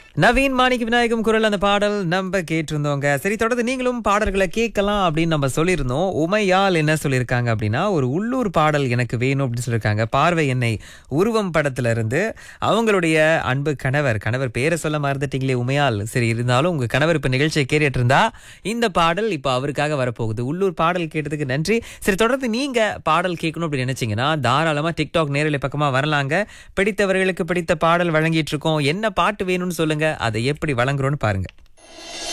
நவீன் மாணிக்க விநாயகம் குரல் அந்த பாடல் நம்ம கேட்டிருந்தோங்க சரி தொடர்ந்து நீங்களும் பாடல்களை கேட்கலாம் அப்படின்னு நம்ம சொல்லியிருந்தோம் உமையால் என்ன சொல்லியிருக்காங்க அப்படின்னா ஒரு உள்ளூர் பாடல் எனக்கு வேணும் அப்படின்னு சொல்லியிருக்காங்க பார்வை என்னை உருவம் படத்துல இருந்து அவங்களுடைய அன்பு கணவர் கணவர் பேரை சொல்ல மறந்துட்டீங்களே உமையால் சரி இருந்தாலும் உங்க கணவர் இப்ப நிகழ்ச்சியை கேட்டுட்டு இருந்தா இந்த பாடல் இப்ப அவருக்காக வரப்போகுது உள்ளூர் பாடல் கேட்டதுக்கு நன்றி சரி தொடர்ந்து நீங்க பாடல் கேட்கணும் அப்படின்னு நினைச்சீங்கன்னா தாராளமா டிக்டாக் நேரலை பக்கமா வரலாங்க பிடித்தவர்களுக்கு பிடித்த பாடல் வழங்கிட்டு இருக்கோம் என்ன பாட்டு வேணும்னு சொல்லுங்க அதை எப்படி வழங்குறோம்னு பாருங்க